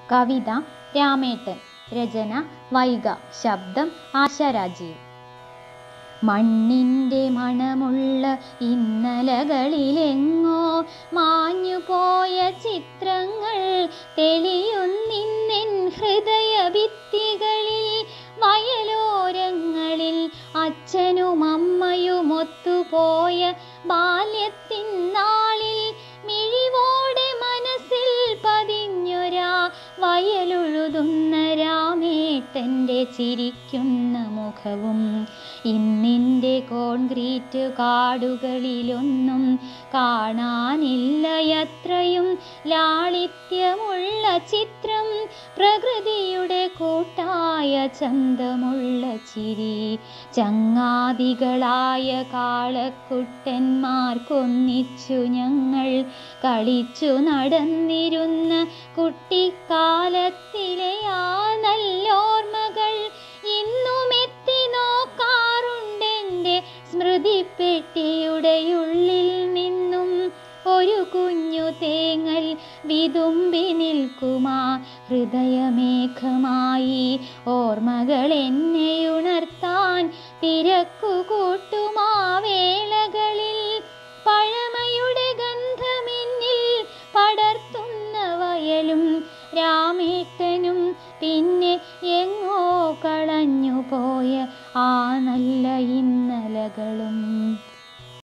കവിത രാമേട്ടൻ രചന വൈഗ ശബ്ദം ആശാരാജീവ് മണ്ണിൻ്റെ മണമുള്ള ഇന്നലകളിലെങ്ങോ മാഞ്ഞുപോയ ചിത്രങ്ങൾ തെളിയുന്നിന്നെൻ ഹൃദയഭിത്തികളിൽ വയലോരങ്ങളിൽ അച്ഛനും അമ്മയും ഒത്തുപോയ ബാല്യത്തിൻ നാളിൽ മിഴിവോടെ മനസ്സിൽ പതിഞ്ഞൊരാ വയലുഴുതുന്ന രാമേട്ടൻ്റെ ചിരിക്കുന്ന മുഖവും ഇന്നിൻ്റെ കോൺക്രീറ്റ് കാടുകളിലൊന്നും കാണാനില്ലയത്രയും ലാളിത്യമുള്ള ചിത്രം പ്രകൃതിയുടെ കൂട്ടായ ചന്തമുള്ള ചിരി ചങ്ങാതികളായ കാളക്കുട്ടന്മാർക്കൊന്നിച്ചു ഞങ്ങൾ കളിച്ചു നടന്നിരുന്ന കുട്ടിക്കാലത്തിലെ ആ നല്ലോർമ്മകൾ ഇന്നും എത്തി നോക്കാറുണ്ടെൻ്റെ സ്മൃതിപ്പെട്ടിയുടെ ഉള്ളിൽ നിന്നും ഒരു കുഞ്ഞു തേങ്ങൽ വിതുമ്പി നിൽക്കുമാ ഹൃദയമേഘമായി ഓർമ്മകൾ എന്നെ ഉണർത്താൻ തിരക്കു കൂട്ടുമാ വേളകളിൽ പഴമയുടെ ഗന്ധമെന്നിൽ പടർത്തുന്ന വയലും രാമേട്ടനും പിന്നെ എങ്ങോ കളഞ്ഞു പോയ ആ നല്ല ഇന്നലകളും